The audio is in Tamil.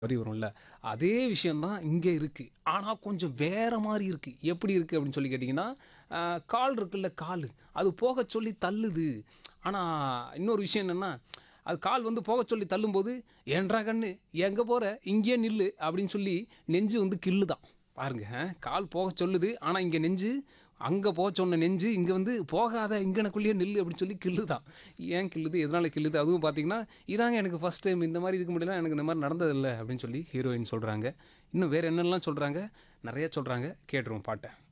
வரி வரும்ல அதே விஷயந்தான் இங்கே இருக்குது ஆனால் கொஞ்சம் வேற மாதிரி இருக்குது எப்படி இருக்குது அப்படின்னு சொல்லி கேட்டிங்கன்னா ஆஹ், கால் இருக்குல்ல கால் அது போக சொல்லி தள்ளுது ஆனால் இன்னொரு விஷயம் என்னென்னா அது கால் வந்து போக சொல்லி தள்ளும்போது ஏன்றா கண்ணு எங்கே போகிற இங்கேயே நில்லு அப்படின்னு சொல்லி நெஞ்சு வந்து கிள்ளுதான் பாருங்க ஆ, கால் போக சொல்லுது ஆனால் இங்கே நெஞ்சு அங்கே போக சொன்ன நெஞ்சு இங்கே வந்து போகாத இங்கனக்குள்ளேயே நில்லு அப்படின்னு சொல்லி கிள்ளுதான் ஏன் கிள்ளுது எதனால் கிள்ளுது அதுவும் பார்த்தீங்கன்னா இதாங்க எனக்கு ஃபஸ்ட் டைம் இந்த மாதிரி இதுக்கு முன்னாடிலாம் எனக்கு இந்த மாதிரி நடந்ததில்லை அப்படின்னு சொல்லி ஹீரோயின் சொல்கிறாங்க இன்னும் வேறு என்னெல்லாம் சொல்கிறாங்க நிறைய சொல்கிறாங்க கேட்டுருவோம் பாட்டை